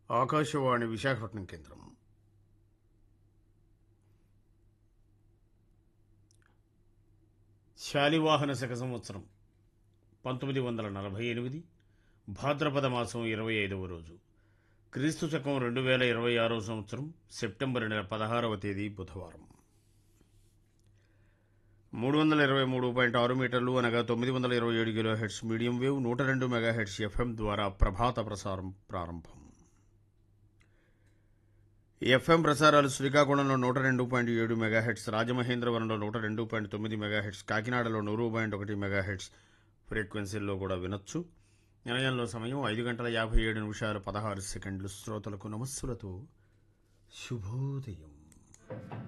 ఆకాశవాణి విశాఖపట్నం కేంద్రం శాలివాహన శక సంవత్సరం పంతొమ్మిది వందల నలభై ఎనిమిది భాద్రపద మాసం ఇరవై ఐదవ రోజు క్రీస్తు శకం రెండు వేల ఇరవై ఆరో సంవత్సరం సెప్టెంబర్ నెల పదహారవ తేదీ బుధవారం మూడు వందల ఇరవై మూడు పాయింట్ ఆరు మీటర్లు అనగా తొమ్మిది వందల ఇరవై ఏడు కిలో హెడ్స్ మీడియం వేవ్ నూట రెండు మెగా హెడ్స్ ఎఫ్ఎం ద్వారా ప్రభాత ప్రసారం ప్రారంభం ఎఫ్ఎం ప్రసారాలు శ్రీకాకుళంలో నూట రెండు పాయింట్ ఏడు మెగా హెడ్స్ రాజమహేంద్రవరంలో నూట రెండు పాయింట్ తొమ్మిది మెగా హెడ్స్ కాకినాడలో నూరు పాయింట్ ఒకటి మెగా హెడ్స్ ఫ్రీక్వెన్సీల్లో కూడా వినొచ్చు నిలయంలో సమయం ఐదు గంటల యాభై ఏడు నిమిషాలు పదహారు సెకండ్లు శ్రోతలకు నమస్సులతో శుభోదయం